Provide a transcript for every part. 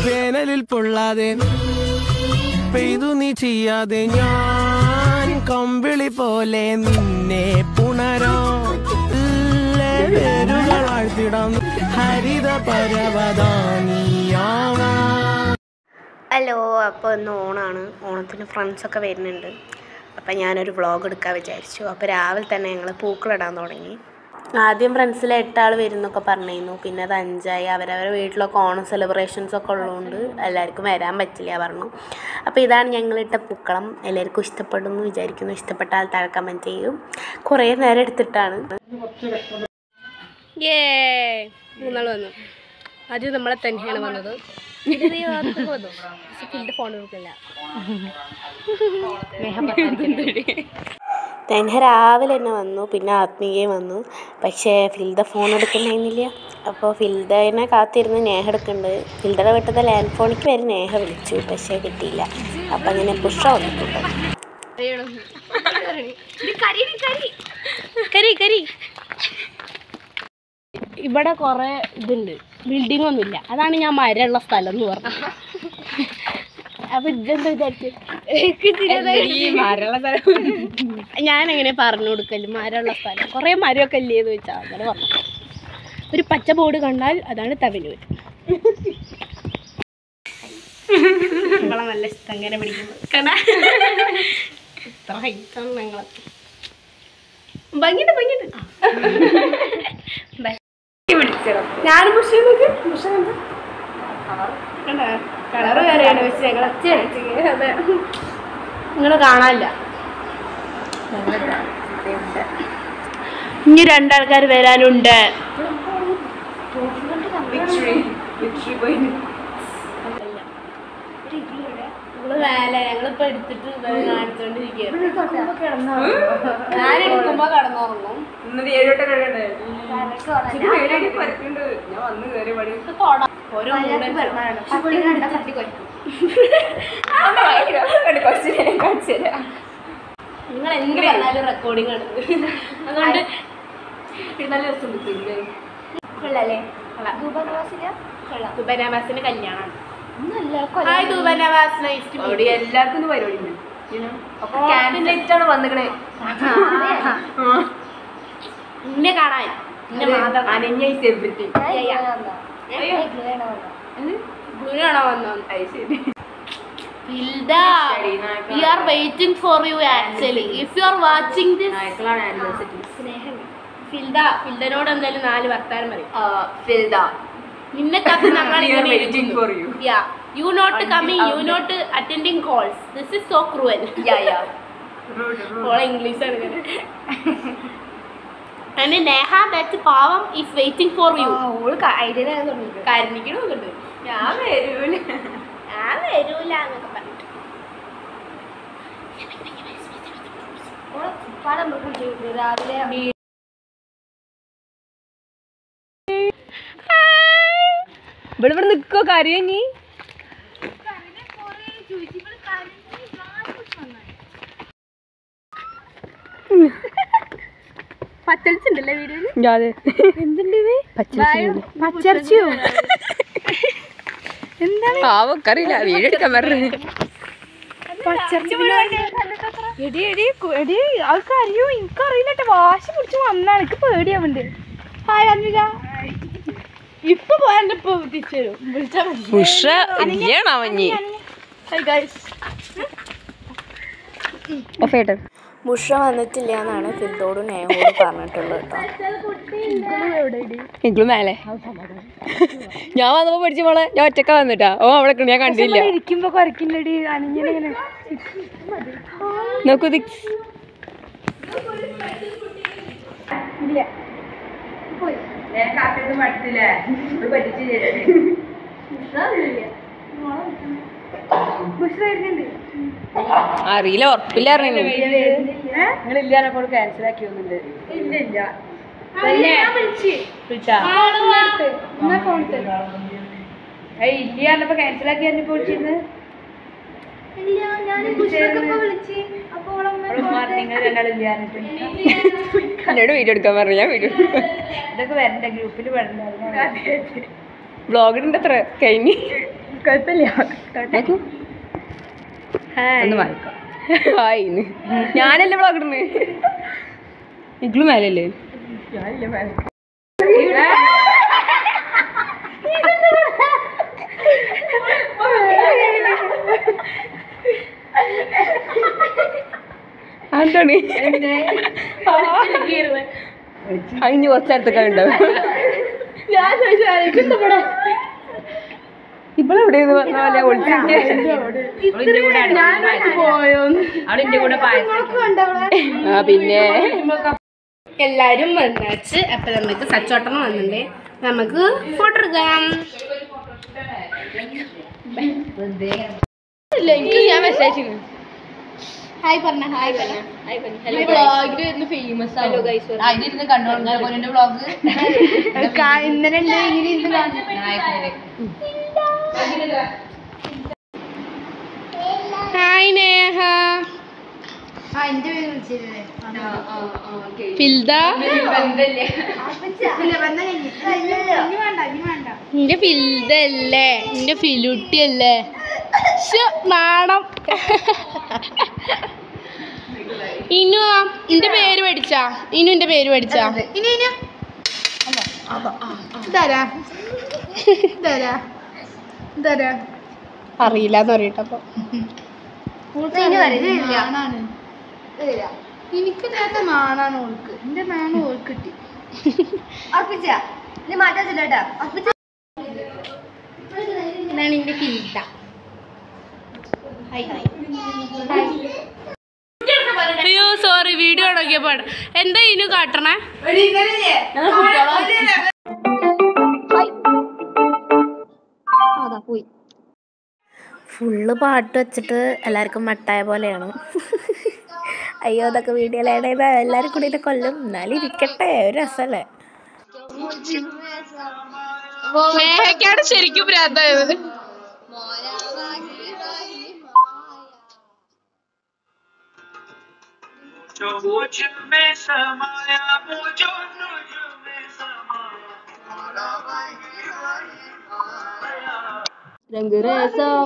വേനലിൽ പൊള്ളാതെ പെയ്തു നീ ചെയ്യാതെ ഞാൻ കമ്പിളി പോലെ നിന്നെ പുണരോ വേരുകൾ ആഴ്ത്തിടാം ഹരിത പരവതാനിയാവാ ഹലോ അപ്പോൾ ഇന്ന് ഓണാണ് ഓണത്തിന് ഫ്രണ്ട്സൊക്കെ വരുന്നുണ്ട് അപ്പം ഞാനൊരു വ്ളോഗ് എടുക്കാൻ വിചാരിച്ചു അപ്പോൾ രാവിലെ തന്നെ ഞങ്ങൾ പൂക്കളിടാൻ തുടങ്ങി ആദ്യം ഫ്രണ്ട്സിൽ എട്ടാൾ വരുന്നൊക്കെ പറഞ്ഞിരുന്നു പിന്നെ അത് അഞ്ചായി അവരവരുടെ വീട്ടിലൊക്കെ ഓണം സെലിബ്രേഷൻസ് ഒക്കെ ഉള്ളതുകൊണ്ട് എല്ലാവർക്കും വരാൻ പറ്റില്ല പറഞ്ഞു അപ്പോൾ ഇതാണ് ഞങ്ങളിട്ട പൂക്കളം എല്ലാവർക്കും ഇഷ്ടപ്പെടുന്നു വിചാരിക്കുന്നു ഇഷ്ടപ്പെട്ടാൽ താഴെ കമൻറ്റ് ചെയ്യും കുറേ നേരം എടുത്തിട്ടാണ് ഏ മൂന്നാൾ വന്നു ആദ്യം നമ്മളെ തന്നെയാണ് വന്നത് ഫോൺ കൊടുക്കില്ല തെൻഹ രാവിലെ തന്നെ വന്നു പിന്നെ ആത്മീയയും വന്നു പക്ഷേ ഫിൽദ ഫോൺ എടുക്കുന്നുണ്ടായിരുന്നില്ല അപ്പോൾ ഫിൽദനെ കാത്തിരുന്ന് നേഹ എടുക്കുന്നുണ്ട് ഫിൽദയുടെ വീട്ടിലത്തെ ലാൻഡ് ഫോണിക്ക് വരെ നേഹ വിളിച്ചു പക്ഷേ കിട്ടിയില്ല അപ്പം അങ്ങനെ പുഷ വന്നിട്ടുണ്ട് കരി കരി ഇവിടെ കുറേ ഇതുണ്ട് ബിൽഡിംഗ് ഒന്നുമില്ല അതാണ് ഞാൻ മരമുള്ള സ്ഥലം എന്ന് പറഞ്ഞത് അപ്പൊ ഇതെന്താ വിചാരിച്ചു ഞാൻ എങ്ങനെ പറഞ്ഞു കൊടുക്കല് മരമുള്ള സ്ഥലം കുറേ മരമൊക്കെ ഇല്ലേ എന്ന് വെച്ചാൽ അങ്ങനെ പറഞ്ഞു ഒരു പച്ച ബോർഡ് കണ്ടാൽ അതാണ് തമിഴ്നൂർ നിങ്ങളെ നല്ല ഇഷ്ടം ഇങ്ങനെ പിടിക്കുന്നത് കണ്ടാ ഇത്ര ഹൈറ്റാണ് ഞങ്ങളെ ഭംഗിയുണ്ട് ഭംഗിയുണ്ട് ഞാനും മുഷ നോക്ക് മുഷ കളറ് വേറെയാണ് പക്ഷേ ഞങ്ങൾ അതെ നിങ്ങൾ കാണാനില്ല ഇനി രണ്ടാൾക്കാർ വരാനുണ്ട് നിങ്ങള് വേല ഞങ്ങളിപ്പോ എടുത്തിട്ട് കാണിച്ചോണ്ടിരിക്കുകയാണ് ഞാൻ എടുക്കുമ്പോ കടന്നുറങ്ങും ഓരോ നിങ്ങൾ എന്ത് പറഞ്ഞാലും റെക്കോർഡിംഗ് ആണ് അതുകൊണ്ട് നല്ല രസം കൊള്ളാല്ലേ ദുബനാവാസിന്റെ കല്യാണമാണ് ഹായ് ദുബനാവാസ് നൈസ് ടു മീറ്റ് എല്ലാവർക്കും പരിപാടി ഉണ്ട് ക്യാൻഡിഡേറ്റ് ആണ് വന്നിക്കണേ ഇന്നെ കാണാൻ ഇന്നെ മാത്രം കാണാൻ. അനന്യ ഇസ് എവറിത്തിങ് ഗ്ലൂ കാണാൻ വന്നു ശരി Hilda, we are waiting for you actually. If you are watching this, നായ്ക്കളാണ് ആനിവേഴ്സറി ഫിൽദ ഫിൽദനോട് എന്തായാലും നാല് വർത്താനം പറയും ഫിൽദ നിന്നെ കത്ത് ഞങ്ങൾ We are ഇങ്ങനെ waiting for you. Yeah, you not coming, you not attending calls. This is so cruel. യാ യാ ഓളെ ഇംഗ്ലീഷ് ആണ് ഇങ്ങനെ and നേഹ that പാവം is waiting for you. ഓള് ഐഡിയ തുടങ്ങി കരഞ്ഞിക്കണോന്നുണ്ട് ഞാൻ വരൂല ഞാൻ വരൂല എന്നൊക്കെ പറഞ്ഞിട്ട് രാവിലെ ഇവിടെ ഇവിടെ നിക്കോ കരയഞ്ഞി പച്ചളിച്ചുണ്ടല്ലേ വീഡിയോയിൽ അതെ എന്തുണ്ട് പച്ചരിച്ചോ എന്താണ് പാവക്കറിയില്ല വീടെടുക്കാൻ പറഞ്ഞു എടി എടി കു- എടി ആൾക്ക് അറിയോ എനിക്കറിയില്ലട്ടെ വാശി പിടിച്ച് വന്നാണ് എനിക്ക് പേടിയാവുന്നുണ്ട് ഹായ് അന്വിക ഇപ്പൊ പോയാണ്ട് ഇപ്പൊ തിരിച്ചു വരും വിളിച്ചാ മതി ഉഷ ഇല്ലണവഞ്ഞി ഹായ് ഗൈസ് ഓഫേട്ടെ മുഷ വന്നിട്ടില്ല എന്നാണ് ഫിൽദോട് നേഹോട് പറഞ്ഞിട്ടുള്ളത് കേട്ടോ എങ്കിലും മേലെ ഞാൻ വന്നപ്പോ പഠിച്ച മോളെ ഞാൻ ഒറ്റക്ക വന്നിട്ടാ ഓ അവിടെ നിക്കണ്, ഞാൻ കണ്ടില്ല ഇരിക്കുമ്പോ കുറയ്ക്കില്ലടി അണിഞ്ഞിങ്ങനെ നോക്കൂ ദിക് അറിയില്ല ഉറപ്പില്ല അറിയുന്നു ഇല്ല ക്യാൻസൽ ആക്കി എന്നിപ്പോ വിളിച്ചിരുന്നു നിങ്ങൾ രണ്ടാളില്ല എന്നോട് വീഡിയോ എടുക്കാൻ പറഞ്ഞു ഞാൻ വീഡിയോ ഇതൊക്കെ വരണ്ട ഗ്രൂപ്പിൽ വരണ്ട ബ്ലോഗ് ഉണ്ട് അത്ര കഴിഞ്ഞ് നോക്കൂ. ഒന്ന് വായിക്കാം ഹായിന്ന് ഞാനല്ലേ വ്ളോഗ് ഇടുന്നത് ഇഗ്ലു മേലല്ലേ എന്താണ് അതിന് കുറച്ചേരത്തൊക്കെ ഉണ്ടാവും ഇവളെവിടെയെന്ന് പറഞ്ഞ പോലെ ഒളിച്ചിട്ട് ആ പിന്നെ എല്ലാരും വന്നച്ച് അപ്പൊ നമുക്ക് സച്ചോട്ടം വന്നിട്ടുണ്ട് നമുക്ക് ഫോട്ടോ എടുക്കാം ഞാൻ മെസ്സേജ് ഹായ് പറഞ്ഞ ഹായ് പറഞ്ഞ ഫേമസ് ഇന്നലെ ഉണ്ട് ഇങ്ങനെ ഇരുന്ന് കാണും ഹായ് നേഹ ഫിൽദ നിന്റെ ഫിൽദല്ലേ നിന്റെ ഫിലുട്ടിയല്ലേ ശ്ശോ, നാണം ഇനു നിന്റെ പേര് പഠിച്ചാ ഇനു നിന്റെ പേര് പഠിച്ചാ ഇനു ഇനു ഇതാരാ ഇതാരാ ഇതാരാ അറിയില്ല എന്ന് പറയട്ടപ്പൊ എനിക്കില്ലാത്ത മാണാണ് ഓൾക്ക് എന്റെ മാണ് ഓൾക്ക് കിട്ടി ഇതാണ് നിന്റെ ഫിൽദ അയ്യോ സോറി വീഡിയോ ഉണക്കിയപ്പോ എന്താ ഇനു കാട്ടണേ ഫുള്ള് പാട്ട് വെച്ചിട്ട് എല്ലാവർക്കും മട്ടായ പോലെയാണ് അയ്യോ അതൊക്കെ വീഡിയോയിലേടെ എല്ലാവരും കൂടി എന്നെ കൊല്ലും എന്നാലും ഇരിക്കട്ടെ ഒരു രസമല്ലേ മേഹക്കാണ് ശരിക്കും ഭ്രാന്തായത് जो मुझ में समाया वो जो मुझ में समाया രംഗരസം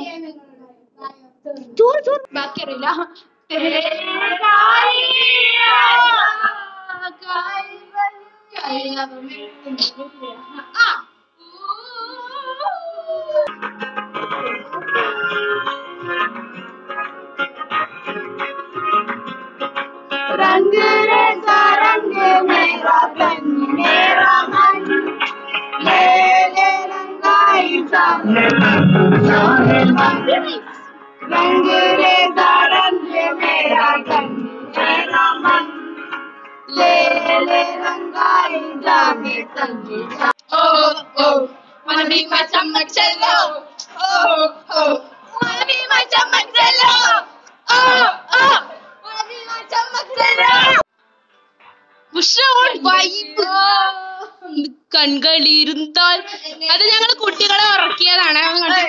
കൺകളിരുന്താൽ അത് ഞങ്ങൾ കുട്ടികളെ ഉറക്കിയതാണ് അത് കണ്ടോ?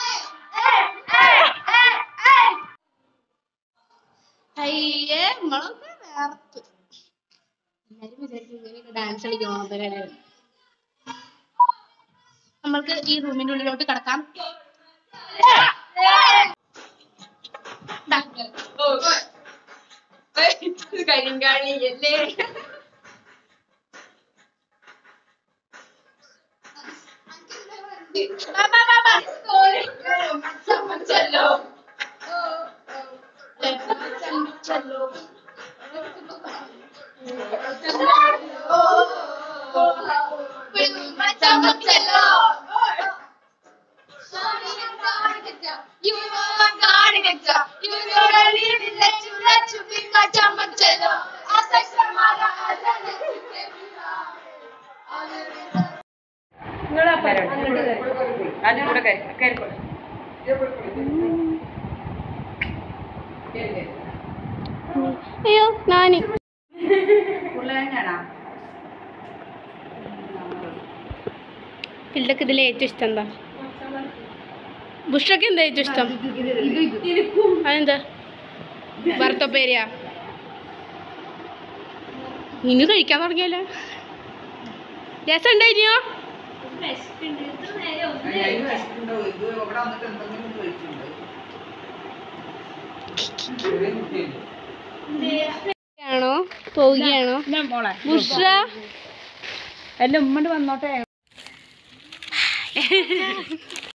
അയ്യേ നമ്മളൊക്കെ വേർത്ത് എല്ലാരും വിചാരിക്കും ഇങ്ങനെയൊക്കെ ഡാൻസ് കളിക്കണോ എന്നല്ലേ. നമ്മൾക്ക് ഈ റൂമിന്റെ ഉള്ളിലോട്ട് കിടക്കാം കരിങ്കാണിയല്ലേ അതിന്റെ കൂടെ കരി കരിക്കോളൂ അയ്യോ നാനി പിള്ളക്ക് ഇതിൽ ഏറ്റവും ഇഷ്ടം എന്താ ബുഷക്ക് എന്താ ഏറ്റവും ഇഷ്ടം അതെന്താ വറുത്തപ്പേരിയാ ഇനി കഴിക്കാൻ തുടങ്ങിയല്ലോ രസം ഉണ്ടായിരുന്നോ ആണോ പോവുകയാണോ മോളെ ബുഷ്ര എന്റെ ഉമ്മണ്ട് വന്നോട്ടെ